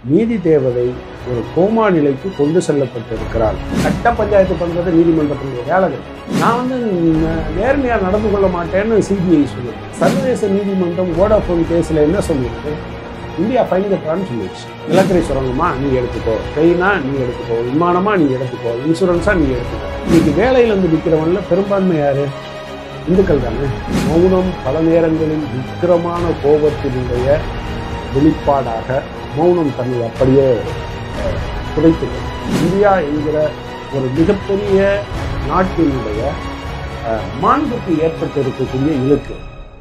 நீதி தேவதை ஒரு கோமா நிலைக்கு கொண்டு செல்லப்பட்டிருக்கிறாள் கட்ட பஞ்சாயத்து பண்றது நீதிமன்றத்தினுடைய வேலைகள் நான் வந்து ந- நேர்மையா நடந்து கொள்ள மாட்டேன்னு சிபிஐ சொல்லுது சர்வதேச நீதிமன்றம் வோடாஃபோன் கேஸ்ல என்ன சொல்லியிருக்கு இந்தியா ஃபைன் கட்டுறான்னு சொல்லிடுச்சு நிலக்கரி சுரங்கமா நீ எடுத்துக்கோ ட்ரெயினா நீ எடுத்துக்கோ விமானமா நீ எடுத்துக்கோ இன்சூரன்ஸா நீ எடுத்துக்கோ இன்னைக்கு வேலையில இருந்து விற்கிறவன்ல பெரும்பான்மை யாரு இந்துக்கள் தானே மௌனம் பல நேரங்களில் விக்கிரமான கோபத்தினுடைய வெளிப்பாடாக மௌனம் தன்னை அப்படியே அஹ், புதைத்துள்ளது இந்தியா என்கிற ஒரு மிகப்பெரிய நாட்டினுடைய அஹ், மாண்புக்கு ஏற்பட்டு இருக்கக்கூடிய இழுக்கு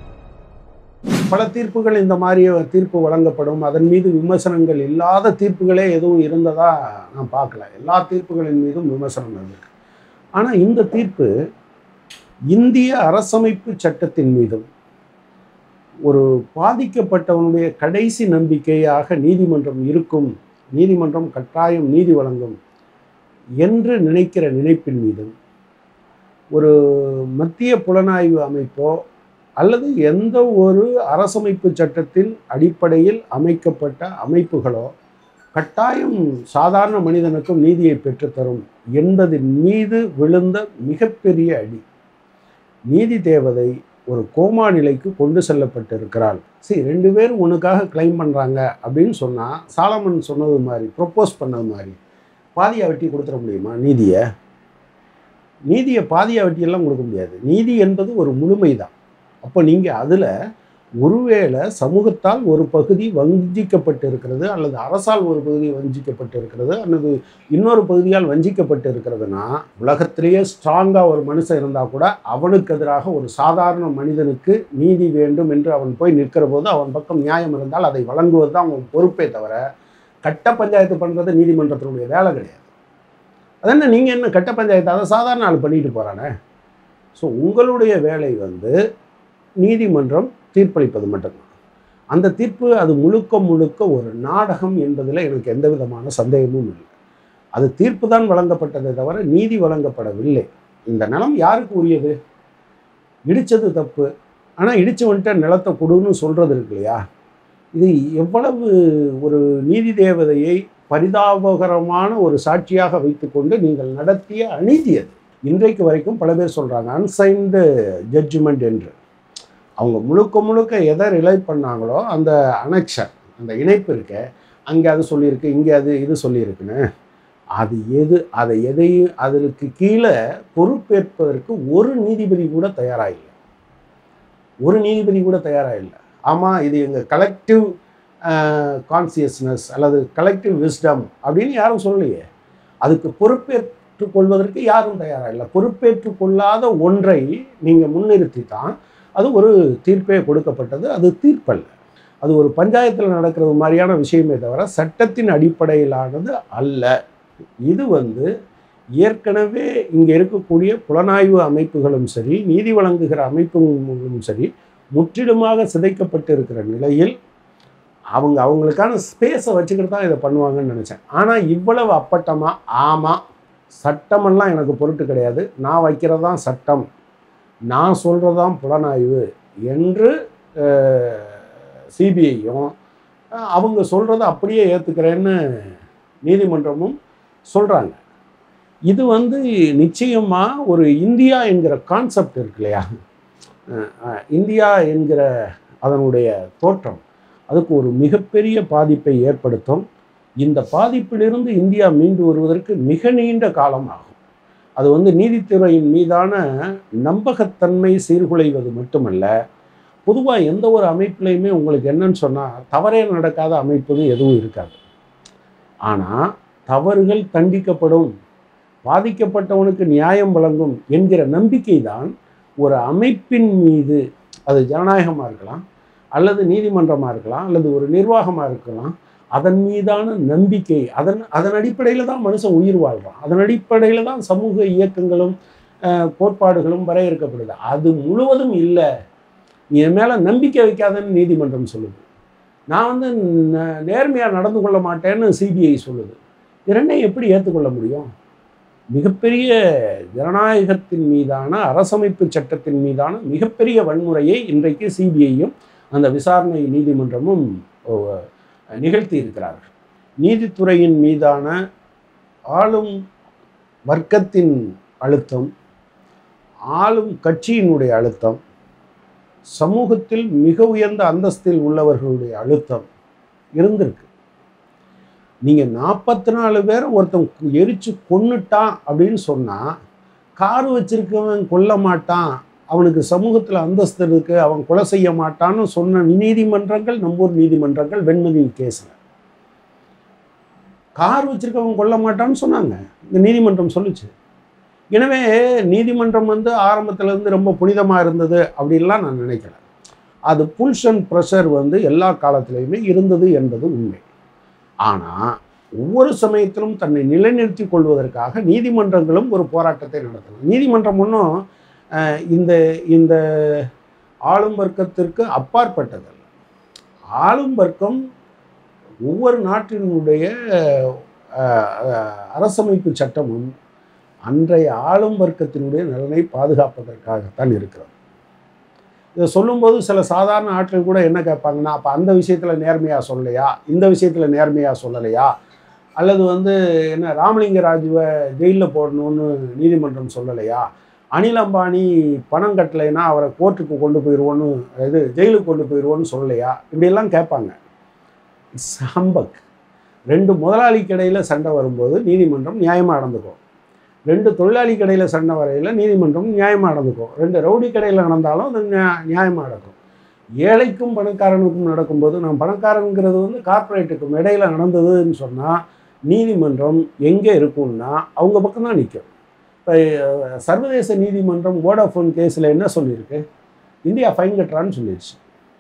பல தீர்ப்புகள் இந்த மாதிரி தீர்ப்பு வழங்கப்படும் அதன் மீது விமர்சனங்கள் இல்லாத தீர்ப்புகளே எதுவும் இருந்ததா நான் பார்க்கல எல்லா தீர்ப்புகளின் மீதும் விமர்சனம் இருக்கு ஆனால் இந்த தீர்ப்பு இந்திய அரசமைப்பு சட்டத்தின் மீதும் ஒரு பாதிக்கப்பட்டவனுடைய கடைசி நம்பிக்கையாக நீதிமன்றம் இருக்கும் நீதிமன்றம் கட்டாயம் நீதி வழங்கும் என்று நினைக்கிற நினைப்பின் மீதும் ஒரு மத்திய புலனாய்வு அமைப்போ அல்லது எந்த ஒரு அரசமைப்பு சட்டத்தின் அடிப்படையில் அமைக்கப்பட்ட அமைப்புகளோ கட்டாயம் சாதாரண மனிதனுக்கும் நீதியை பெற்றுத்தரும் என்பதின் மீது விழுந்த மிகப்பெரிய அடி நீதி தேவதை ஒரு கோமா நிலைக்கு கொண்டு செல்லப்பட்டிருக்கிறாள் சரி ரெண்டு பேரும் உனக்காக கிளைம் பண்ணுறாங்க அப்படின்னு சொன்னால் சாலமன் சொன்னது மாதிரி ப்ரொப்போஸ் பண்ணது மாதிரி பாதியா வெட்டி கொடுத்துட முடியுமா நீதியை நீதியை பாதியா வெட்டியெல்லாம் கொடுக்க முடியாது நீதி என்பது ஒரு முழுமை தான் அப்போ நீங்கள் அதில் ஒருவேளை சமூகத்தால் ஒரு பகுதி வஞ்சிக்கப்பட்டு இருக்கிறது அல்லது அரசால் ஒரு பகுதி வஞ்சிக்கப்பட்டு இருக்கிறது அல்லது இன்னொரு பகுதியால் வஞ்சிக்கப்பட்டு இருக்கிறதுனா உலகத்திலேயே ஸ்ட்ராங்காக ஒரு மனுஷன் இருந்தால் கூட அவனுக்கு எதிராக ஒரு சாதாரண மனிதனுக்கு நீதி வேண்டும் என்று அவன் போய் நிற்கிற போது அவன் பக்கம் நியாயம் இருந்தால் அதை வழங்குவது தான் அவன் பொறுப்பே தவிர கட்ட பஞ்சாயத்து பண்ணுறது நீதிமன்றத்தினுடைய வேலை கிடையாது அதென்ன நீங்கள் என்ன கட்ட பஞ்சாயத்து அதை சாதாரண ஆள் பண்ணிட்டு போகிறானே ஸோ உங்களுடைய வேலை வந்து நீதிமன்றம் தீர்ப்பளிப்பது மட்டும்தான் அந்த தீர்ப்பு அது முழுக்க முழுக்க ஒரு நாடகம் என்பதில் எனக்கு எந்த விதமான சந்தேகமும் இல்லை அது தீர்ப்பு தான் வழங்கப்பட்டதை தவிர நீதி வழங்கப்படவில்லை இந்த நிலம் யாருக்கு உரியது இடித்தது தப்பு ஆனால் இடிச்சவன்ட்ட நிலத்தை கொடுன்னு சொல்கிறது இருக்கு இல்லையா இது எவ்வளவு ஒரு நீதி தேவதையை பரிதாபகரமான ஒரு சாட்சியாக வைத்துக்கொண்டு நீங்கள் நடத்திய அநீதி அது இன்றைக்கு வரைக்கும் பல பேர் சொல்கிறாங்க அன்சைன்டு ஜட்ஜ்மெண்ட் என்று அவங்க முழுக்க முழுக்க எதை ரிலை பண்ணாங்களோ அந்த அனெக்ஷன் அந்த இணைப்பு இருக்க அங்கே அது சொல்லியிருக்கு இங்கே அது இது சொல்லியிருக்குன்னு அது எது அதை எதையும் அதற்கு கீழே பொறுப்பேற்பதற்கு ஒரு நீதிபதி கூட தயாராக இல்லை ஒரு நீதிபதி கூட தயாராக இல்லை ஆமாம் இது எங்கள் கலெக்டிவ் கான்சியஸ்னஸ் அல்லது கலெக்டிவ் விஸ்டம் அப்படின்னு யாரும் சொல்லலையே அதுக்கு பொறுப்பேற்றுக் கொள்வதற்கு யாரும் தயாராக இல்லை பொறுப்பேற்றுக் கொள்ளாத ஒன்றை நீங்கள் முன்னிறுத்தி தான் அது ஒரு தீர்ப்பே கொடுக்கப்பட்டது அது தீர்ப்பல்ல அது ஒரு பஞ்சாயத்தில் நடக்கிறது மாதிரியான விஷயமே தவிர சட்டத்தின் அடிப்படையிலானது அல்ல இது வந்து ஏற்கனவே இங்கே இருக்கக்கூடிய புலனாய்வு அமைப்புகளும் சரி நீதி வழங்குகிற அமைப்புகளும் சரி முற்றிலுமாக சிதைக்கப்பட்டு இருக்கிற நிலையில் அவங்க அவங்களுக்கான ஸ்பேஸை வச்சுக்கிட்டு தான் இதை பண்ணுவாங்கன்னு நினச்சேன் ஆனால் இவ்வளவு அப்பட்டமாக ஆமாம் சட்டமெல்லாம் எனக்கு பொருட்டு கிடையாது நான் வைக்கிறது தான் சட்டம் நான் சொல்கிறது தான் புலனாய்வு என்று சிபிஐயும் அவங்க சொல்கிறத அப்படியே ஏற்றுக்கிறேன்னு நீதிமன்றமும் சொல்கிறாங்க இது வந்து நிச்சயமாக ஒரு இந்தியா என்கிற கான்செப்ட் இருக்கு இல்லையா அஹ், அஹ், இந்தியா என்கிற அதனுடைய தோற்றம் அதுக்கு ஒரு மிகப்பெரிய பாதிப்பை ஏற்படுத்தும் இந்த பாதிப்பிலிருந்து இந்தியா மீண்டு வருவதற்கு மிக நீண்ட காலம் ஆகும் அது வந்து நீதித்துறையின் மீதான நம்பகத்தன்மை சீர்குலைவது மட்டுமல்ல பொதுவாக எந்த ஒரு அமைப்புலையுமே உங்களுக்கு என்னன்னு சொன்னால் தவறே நடக்காத அமைப்புன்னு எதுவும் இருக்காது ஆனால் தவறுகள் தண்டிக்கப்படும் பாதிக்கப்பட்டவனுக்கு நியாயம் வழங்கும் என்கிற நம்பிக்கை தான் ஒரு அமைப்பின் மீது அது ஜனநாயகமாக இருக்கலாம் அல்லது நீதிமன்றமாக இருக்கலாம் அல்லது ஒரு நிர்வாகமாக இருக்கலாம் அதன் மீதான நம்பிக்கை அதன் அதன் அடிப்படையில் தான் மனுஷன் உயிர் வாழ்றான் அதன் அடிப்படையில் தான் சமூக இயக்கங்களும் அஹ், கோட்பாடுகளும் வரையறுக்கப்படுது அது முழுவதும் இல்லை நீ என் மேலே நம்பிக்கை வைக்காதன்னு நீதிமன்றம் சொல்லுது நான் வந்து ந- நேர்மையா நடந்து கொள்ள மாட்டேன்னு சிபிஐ சொல்லுது இது ரெண்டையும் எப்படி ஏற்றுக்கொள்ள முடியும் மிகப்பெரிய ஜனநாயகத்தின் மீதான அரசமைப்பு சட்டத்தின் மீதான மிகப்பெரிய வன்முறையை இன்றைக்கு சிபிஐயும் அந்த விசாரணை நீதிமன்றமும் ஓ, நிகழ்த்தி இருக்கிறார்கள் நீதித்துறையின் மீதான ஆளும் வர்க்கத்தின் அழுத்தம் ஆளும் கட்சியினுடைய அழுத்தம் சமூகத்தில் மிக உயர்ந்த அந்தஸ்தில் உள்ளவர்களுடைய அழுத்தம் இருந்திருக்கு நீங்கள் நாற்பத்தி நாலு பேரை ஒருத்தன் எரிச்சு கொன்னுட்டான் அப்படின்னு சொன்னால் கார் வச்சிருக்கவன் கொல்ல மாட்டான் அவனுக்கு சமூகத்தில் அந்தஸ்து இருக்கு அவன் கொலை செய்ய மாட்டான்னு சொன்ன நீதிமன்றங்கள் நம்பூர் நீதிமன்றங்கள் வெண்மதி கேஸில் கார் வச்சிருக்கவன் கொல்ல மாட்டான்னு சொன்னாங்க இந்த நீதிமன்றம் சொல்லுச்சு எனவே நீதிமன்றம் வந்து ஆரம்பத்துல இருந்து ரொம்ப புனிதமாக இருந்தது அப்படின்லாம் நான் நினைக்கிறேன் அது புல்ஸ் அண்ட் ப்ரெஷர் வந்து எல்லா காலத்திலையுமே இருந்தது என்பது உண்மை ஆனால் ஒவ்வொரு சமயத்திலும் தன்னை நிலைநிறுத்திக் கொள்வதற்காக நீதிமன்றங்களும் ஒரு போராட்டத்தை நடத்தணும் நீதிமன்றம் ஒன்றும் அஹ், இந்த இந்த ஆளும் வர்க்கத்திற்கு அப்பாற்பட்டதல்ல ஆளும் வர்க்கம் ஒவ்வொரு நாட்டினுடைய அஹ், அஹ், அரசமைப்பு சட்டமும் அன்றைய ஆளும் வர்க்கத்தினுடைய நலனை பாதுகாப்பதற்காகத்தான் இருக்கிறது இதை சொல்லும்போது சில சாதாரண ஆட்கள் கூட என்ன கேட்பாங்கன்னா அப்போ அந்த விஷயத்தில் நேர்மையாக சொல்லலையா இந்த விஷயத்தில் நேர்மையாக சொல்லலையா அல்லது வந்து என்ன ராமலிங்க ராஜுவை ஜெயிலில் போடணும்னு நீதிமன்றம் சொல்லலையா அனில் அம்பானி பணம் கட்டலைன்னா அவரை கோர்ட்டுக்கு கொண்டு போயிடுவோன்னு இது ஜெயிலுக்கு கொண்டு போயிடுவோன்னு சொல்லலையா இப்படியெல்லாம் கேட்பாங்க இட்ஸ் ஹம்பக் ரெண்டு முதலாளிக்கு இடையில சண்டை வரும்போது நீதிமன்றம் நியாயமாக நடந்துக்கும் ரெண்டு தொழிலாளி கடையில் சண்டை வரையில் நீதிமன்றம் நியாயமாக நடந்துக்கும் ரெண்டு ரவுடி கடையில் நடந்தாலும் அது நியா- நியாயமா நடக்கும் ஏழைக்கும் பணக்காரனுக்கும் நடக்கும்போது நான் பணக்காரங்கிறது வந்து கார்ப்பரேட்டுக்கும் இடையில நடந்ததுன்னு சொன்னால் நீதிமன்றம் எங்கே இருக்கும்னா அவங்க பக்கம் தான் நிற்கும் இப்போ சர்வதேச நீதிமன்றம் வோடாஃபோன் கேஸில் என்ன சொல்லியிருக்கு இந்தியா ஃபைன் கட்டுறான்னு சொல்லிடுச்சு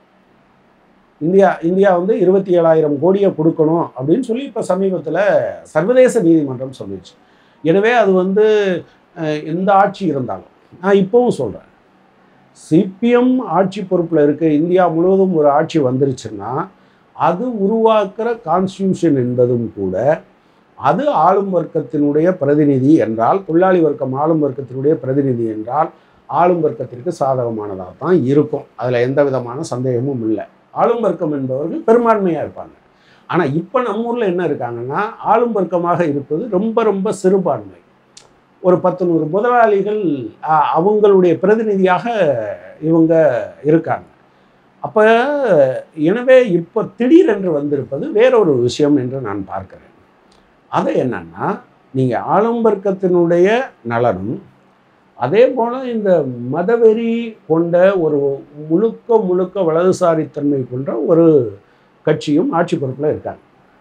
இந்தியா இந்தியா வந்து இருபத்தி ஏழாயிரம் கோடியை கொடுக்கணும் அப்படின்னு சொல்லி இப்போ சமீபத்தில் சர்வதேச நீதிமன்றம் சொல்லிடுச்சு எனவே அது வந்து அஹ், எந்த ஆட்சி இருந்தாலும் நான் இப்போவும் சொல்கிறேன் சிபிஎம் ஆட்சி பொறுப்பில் இருக்க இந்தியா முழுவதும் ஒரு ஆட்சி வந்துருச்சுன்னா அது உருவாக்குற கான்ஸ்டியூஷன் என்பதும் கூட அது ஆளும் வர்க்கத்தினுடைய பிரதிநிதி என்றால் தொழிலாளி வர்க்கம் ஆளும் வர்க்கத்தினுடைய பிரதிநிதி என்றால் ஆளும் வர்க்கத்திற்கு சாதகமானதாக தான் இருக்கும் அதில் எந்த விதமான சந்தேகமும் இல்லை ஆளும் வர்க்கம் என்பவர்கள் பெரும்பான்மையாக இருப்பாங்க ஆனால் இப்போ நம்ம ஊரில் என்ன இருக்காங்கன்னா ஆளும் வர்க்கமாக இருப்பது ரொம்ப ரொம்ப சிறுபான்மை ஒரு பத்து நூறு முதலாளிகள் ஆ, அவங்களுடைய பிரதிநிதியாக இவங்க இருக்காங்க அப்போ எனவே இப்போ திடீரென்று வந்திருப்பது வேறொரு விஷயம் என்று நான் பார்க்கிறேன் அது என்னன்னா நீங்கள் ஆளும் வர்க்கத்தினுடைய நலனும் அதே போல் இந்த மதவெறி கொண்ட ஒரு முழுக்க முழுக்க வலதுசாரித்தன்மை கொண்ட ஒரு கட்சியும் ஆட்சி பொறுப்பில் இருக்காங்க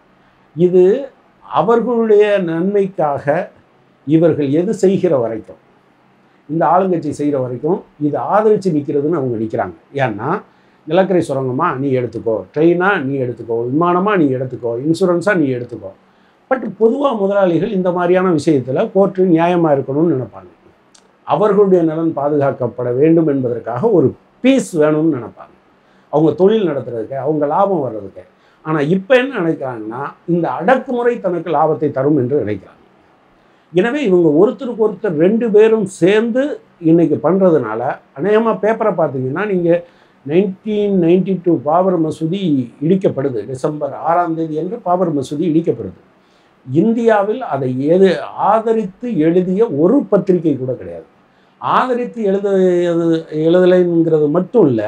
இது அவர்களுடைய நன்மைக்காக இவர்கள் எது செய்கிற வரைக்கும் இந்த ஆளுங்கட்சி செய்கிற வரைக்கும் இது ஆதரித்து நிற்கிறதுன்னு அவங்க நிற்கிறாங்க ஏன்னா நிலக்கரி சுரங்கமா நீ எடுத்துக்கோ ட்ரெயினா நீ எடுத்துக்கோ விமானமா நீ எடுத்துக்கோ இன்சூரன்ஸாக நீ எடுத்துக்கோ பட் பொதுவாக முதலாளிகள் இந்த மாதிரியான விஷயத்தில் கோர்ட்டு நியாயமாக இருக்கணும்னு நினைப்பாங்க அவர்களுடைய நலன் பாதுகாக்கப்பட வேண்டும் என்பதற்காக ஒரு பீஸ் வேணும்னு நினைப்பாங்க அவங்க தொழில் நடத்துறதுக்கு அவங்க லாபம் வர்றதுக்கு ஆனால் இப்போ என்ன நினைக்கிறாங்கன்னா இந்த அடக்குமுறை தனக்கு லாபத்தை தரும் என்று நினைக்கிறாங்க எனவே இவங்க ஒருத்தருக்கு ஒருத்தர் ரெண்டு பேரும் சேர்ந்து இன்னைக்கு பண்ணுறதுனால அநேகமாக பேப்பரை பார்த்தீங்கன்னா நீங்கள் நைன்டீன் நைன்டி டூ பாபர் மசூதி இடிக்கப்படுது டிசம்பர் ஆறாம் தேதி என்று பாபர் மசூதி இடிக்கப்படுது இந்தியாவில் அதை எது ஆதரித்து எழுதிய ஒரு பத்திரிகை கூட கிடையாது ஆதரித்து எழுத எழுதலைங்கிறது மட்டும் இல்லை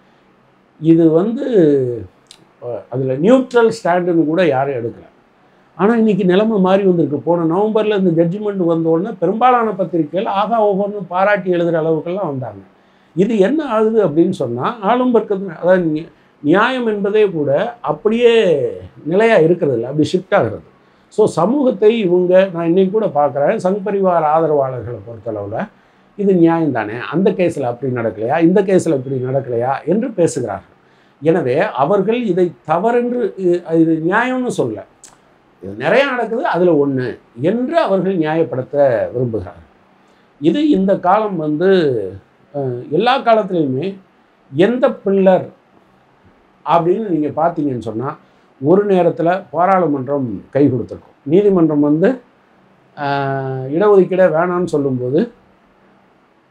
இது வந்து அதில் நியூட்ரல் ஸ்டாண்டுன்னு கூட யாரும் எடுக்கல ஆனால் இன்னைக்கு நிலைமை மாறி வந்திருக்கு போன நவம்பரில் இந்த ஜட்ஜ்மெண்ட் வந்த உடனே பெரும்பாலான பத்திரிகைகள் ஆகா ஓஹோன்னு பாராட்டி எழுதுகிற அளவுக்கெல்லாம் வந்தாங்க இது என்ன ஆகுது அப்படின்னு சொன்னால் ஆளும் வர்க்கத்து அதாவது நி- நியாயம் என்பதே கூட அப்படியே நிலையாக இருக்கிறது இல்லை அப்படி ஷிஃப்ட் ஆகிறது ஸோ சமூகத்தை இவங்க நான் இன்னைக்கு கூட பார்க்குறேன் சங் பரிவார் ஆதரவாளர்களை பொறுத்தளவில் இது நியாயம் தானே அந்த கேஸில் அப்படி நடக்கலையா இந்த கேஸில் இப்படி நடக்கலையா என்று பேசுகிறார்கள் எனவே அவர்கள் இதை தவறென்று இ- இது நியாயம்னு சொல்ல இது நிறைய நடக்குது அதில் ஒன்று என்று அவர்கள் நியாயப்படுத்த விரும்புகிறார்கள் இது இந்த காலம் வந்து அஹ், எல்லா காலத்துலேயுமே எந்த பில்லர் அப்படின்னு நீங்கள் பார்த்தீங்கன்னு சொன்னால் ஒரு நேரத்தில் பாராளுமன்றம் கை கொடுத்துருக்கும் நீதிமன்றம் வந்து ஆஹ், இடஒதுக்கீடை வேணான்னு சொல்லும்போது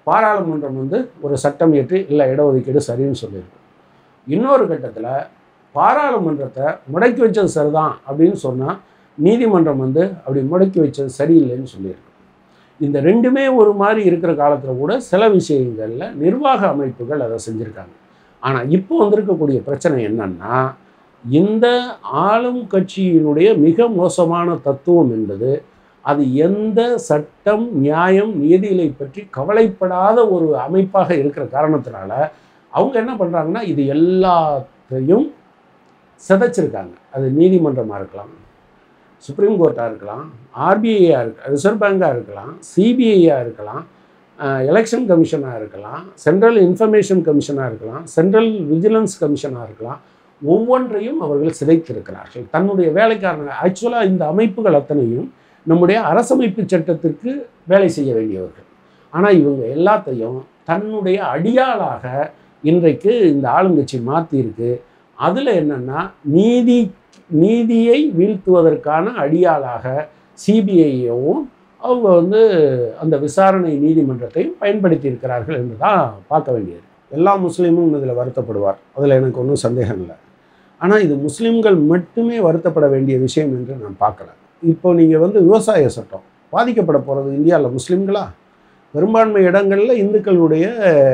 பாராளுமன்றம் வந்து ஒரு சட்டம் இயற்றி இல்லை இடஒதுக்கீடு சரின்னு சொல்லியிருக்கும் இன்னொரு கட்டத்தில் பாராளுமன்றத்தை முடக்கி வச்சது சரிதான் அப்படின்னு சொன்னால் நீதிமன்றம் வந்து அப்படி முடக்கி வச்சது சரியில்லைன்னு சொல்லியிருக்கு இந்த ரெண்டுமே ஒரு மாதிரி இருக்கிற காலத்தில் கூட சில விஷயங்களில் நிர்வாக அமைப்புகள் அதை செஞ்சுருக்காங்க ஆனால் இப்போ வந்திருக்கக்கூடிய பிரச்சனை என்னன்னா இந்த ஆளும் கட்சியினுடைய மிக மோசமான தத்துவம் என்பது அது எந்த சட்டம் நியாயம் நீதிகளை பற்றி கவலைப்படாத ஒரு அமைப்பாக இருக்கிற காரணத்தினால அவங்க என்ன பண்ணுறாங்கன்னா இது எல்லாத்தையும் சிதைச்சிருக்காங்க அது நீதிமன்றமாக இருக்கலாம் சுப்ரீம் கோர்ட்டாக இருக்கலாம் ஆர்பிஐயாக இருக்க ரிசர்வ் பேங்காக இருக்கலாம் சிபிஐயாக இருக்கலாம் எலெக்ஷன் கமிஷனாக இருக்கலாம் சென்ட்ரல் இன்ஃபர்மேஷன் கமிஷனாக இருக்கலாம் சென்ட்ரல் விஜிலன்ஸ் கமிஷனாக இருக்கலாம் ஒவ்வொன்றையும் அவர்கள் சிதைத்திருக்கிறார்கள் தன்னுடைய வேலைக்காரங்க ஆக்சுவலாக இந்த அமைப்புகள் அத்தனையும் நம்முடைய அரசமைப்பு சட்டத்திற்கு வேலை செய்ய வேண்டியவர்கள் ஆனால் இவங்க எல்லாத்தையும் தன்னுடைய அடியாளாக இன்றைக்கு இந்த ஆளுங்கட்சி மாற்றியிருக்கு அதில் என்னென்னா நீதி நீதியை வீழ்த்துவதற்கான அடியாளாக சிபிஐயவும் அவங்க வந்து அந்த விசாரணை நீதிமன்றத்தையும் பயன்படுத்தி இருக்கிறார்கள் என்று தான் பார்க்க வேண்டியது எல்லா முஸ்லீமும் இதில் வருத்தப்படுவார் அதில் எனக்கு ஒன்றும் சந்தேகம் இல்லை ஆனால் இது முஸ்லீம்கள் மட்டுமே வருத்தப்பட வேண்டிய விஷயம் என்று நான் பார்க்கல இப்போ நீங்கள் வந்து விவசாய சட்டம் பாதிக்கப்பட போகிறது இந்தியாவில் முஸ்லீம்களா பெரும்பான்மை இடங்களில் இந்துக்களுடைய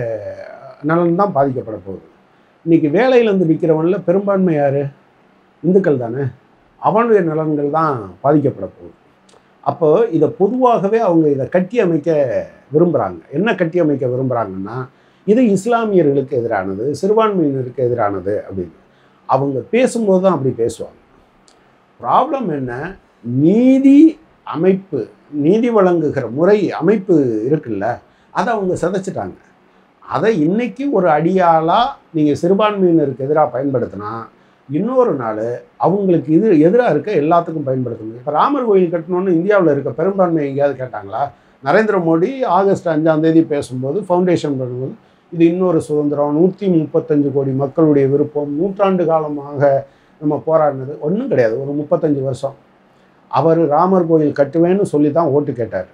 நலன் தான் பாதிக்கப்பட போகுது இன்றைக்கி வேலையிலேருந்து நிற்கிறவனில் பெரும்பான்மை யார் இந்துக்கள் தானே அவனுடைய நலன்கள் தான் பாதிக்கப்பட போகுது அப்போ இதை பொதுவாகவே அவங்க இதை கட்டி அமைக்க விரும்புகிறாங்க என்ன கட்டி அமைக்க விரும்புகிறாங்கன்னா இது இஸ்லாமியர்களுக்கு எதிரானது சிறுபான்மையினருக்கு எதிரானது அப்படின்னு அவங்க பேசும்போது தான் அப்படி பேசுவாங்க ப்ராப்ளம் என்ன நீதி அமைப்பு நீதி வழங்குகிற முறை அமைப்பு இருக்குல்ல அதை அவங்க சிதைச்சிட்டாங்க அதை இன்னைக்கு ஒரு அடியாளாக நீங்கள் சிறுபான்மையினருக்கு எதிராக பயன்படுத்தினா இன்னொரு நாள் அவங்களுக்கு இது எதிராக இருக்க எல்லாத்துக்கும் பயன்படுத்தணும் இப்போ ராமர் கோயில் கட்டணும்னு இந்தியாவில் இருக்க பெரும்பான்மை எங்கேயாவது கேட்டாங்களா நரேந்திர மோடி ஆகஸ்ட் அஞ்சாம் தேதி பேசும்போது ஃபவுண்டேஷன் பண்ணும்போது இது இன்னொரு சுதந்திரம் நூற்றி முப்பத்தஞ்சு கோடி மக்களுடைய விருப்பம் நூற்றாண்டு காலமாக நம்ம போராடினது ஒன்றும் கிடையாது ஒரு முப்பத்தஞ்சு வருஷம் அவர் ராமர் கோயில் கட்டுவேன்னு சொல்லி தான் ஓட்டு கேட்டார்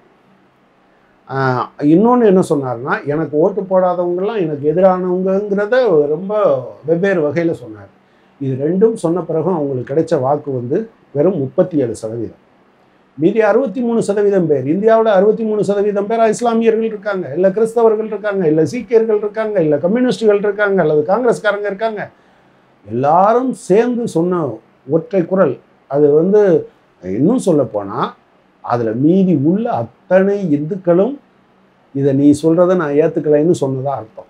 இன்னொன்று என்ன சொன்னார்னா எனக்கு ஓட்டு போடாதவங்கெல்லாம் எனக்கு எதிரானவங்கிறத ரொம்ப வெவ்வேறு வகையில் சொன்னார் இது ரெண்டும் சொன்ன பிறகும் அவங்களுக்கு கிடைச்ச வாக்கு வந்து வெறும் முப்பத்தி ஏழு சதவீதம் மீதி அறுபத்தி மூணு சதவீதம் பேர் இந்தியாவில் அறுபத்தி மூணு சதவீதம் பேர் இஸ்லாமியர்கள் இருக்காங்க இல்லை கிறிஸ்தவர்கள் இருக்காங்க இல்லை சீக்கியர்கள் இருக்காங்க இல்லை கம்யூனிஸ்டுகள் இருக்காங்க அல்லது காங்கிரஸ்காரங்க இருக்காங்க எல்லாரும் சேர்ந்து சொன்ன ஒற்றை குரல் அது வந்து இன்னும் சொல்ல போனால் அதில் மீதி உள்ள அத்தனை இந்துக்களும் இதை நீ சொல்கிறத நான் ஏற்றுக்கலைன்னு சொன்னதா அர்த்தம்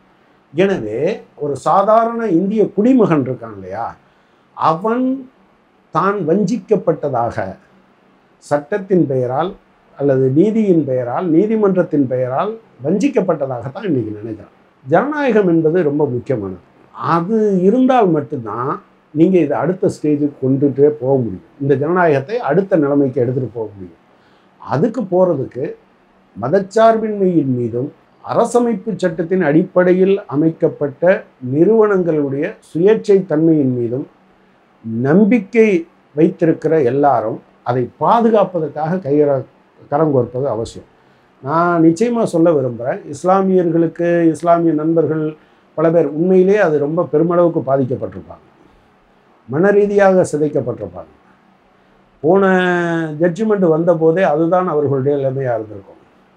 எனவே ஒரு சாதாரண இந்திய குடிமகன் இருக்கான் இல்லையா அவன் தான் வஞ்சிக்கப்பட்டதாக சட்டத்தின் பெயரால் அல்லது நீதியின் பெயரால் நீதிமன்றத்தின் பெயரால் வஞ்சிக்கப்பட்டதாகத்தான் இன்றைக்கி நினைக்கிறான் ஜனநாயகம் என்பது ரொம்ப முக்கியமானது அது இருந்தால் மட்டும்தான் நீங்கள் இதை அடுத்த ஸ்டேஜுக்கு கொண்டுட்டே போக முடியும் இந்த ஜனநாயகத்தை அடுத்த நிலைமைக்கு எடுத்துகிட்டு போக முடியும் அதுக்கு போகிறதுக்கு மதச்சார்பின்மையின் மீதும் அரசமைப்பு சட்டத்தின் அடிப்படையில் அமைக்கப்பட்ட நிறுவனங்களுடைய சுயேட்சை தன்மையின் மீதும் நம்பிக்கை வைத்திருக்கிற எல்லாரும் அதை பாதுகாப்பதற்காக கையற கரங்கோர்ப்பது அவசியம் நான் நிச்சயமாக சொல்ல விரும்புகிறேன் இஸ்லாமியர்களுக்கு இஸ்லாமிய நண்பர்கள் பல பேர் உண்மையிலே அது ரொம்ப பெருமளவுக்கு பாதிக்கப்பட்டிருப்பாங்க மன ரீதியாக சிதைக்கப்பட்டிருப்பாங்க போன ஜட்ஜ்மெண்ட் வந்தபோதே அதுதான் அவர்களுடைய நிலைமையாக இருந்திருக்கும்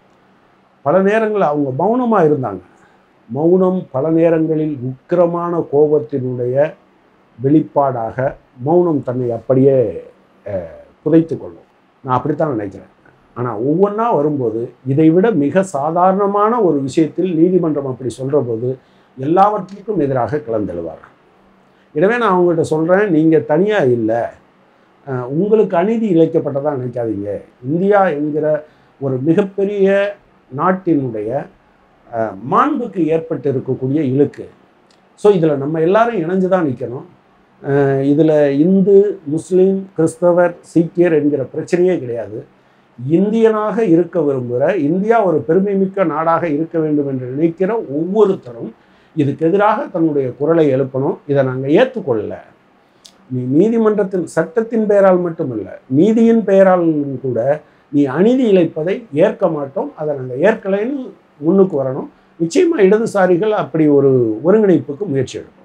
பல நேரங்களில் அவங்க மௌனமாக இருந்தாங்க மௌனம் பல நேரங்களில் உக்கிரமான கோபத்தினுடைய வெளிப்பாடாக மௌனம் தன்னை அப்படியே புதைத்து கொள்ளும் நான் அப்படித்தான் நினைக்கிறேன் ஆனால் ஒவ்வொன்றா வரும்போது இதை விட மிக சாதாரணமான ஒரு விஷயத்தில் நீதிமன்றம் அப்படி சொல்கிற போது எல்லாவற்றிற்கும் எதிராக கிளந்தெழுவார்கள் எனவே நான் அவங்கள்ட்ட சொல்கிறேன் நீங்கள் தனியாக இல்லை உங்களுக்கு அநீதி இழைக்கப்பட்டதாக நினைக்காதீங்க இந்தியா என்கிற ஒரு மிகப்பெரிய நாட்டினுடைய மாண்புக்கு ஏற்பட்டு இருக்கக்கூடிய இழுக்கு ஸோ இதில் நம்ம எல்லாரும் இணைஞ்சு தான் நிற்கணும் இதில் இந்து முஸ்லீம் கிறிஸ்தவர் சீக்கியர் என்கிற பிரச்சனையே கிடையாது இந்தியனாக இருக்க விரும்புகிற இந்தியா ஒரு பெருமைமிக்க நாடாக இருக்க வேண்டும் என்று நினைக்கிற ஒவ்வொருத்தரும் இதுக்கு எதிராக தன்னுடைய குரலை எழுப்பணும் இதை நாங்கள் ஏற்றுக்கொள்ளல நீ நீதிமன்றத்தின் சட்டத்தின் பெயரால் மட்டுமல்ல நீதியின் பெயராலும் கூட நீ அநீதி இழைப்பதை ஏற்க மாட்டோம் அதை நாங்கள் ஏற்கலைன்னு முன்னுக்கு வரணும் நிச்சயமாக இடதுசாரிகள் அப்படி ஒரு ஒருங்கிணைப்புக்கு முயற்சி எடுப்போம்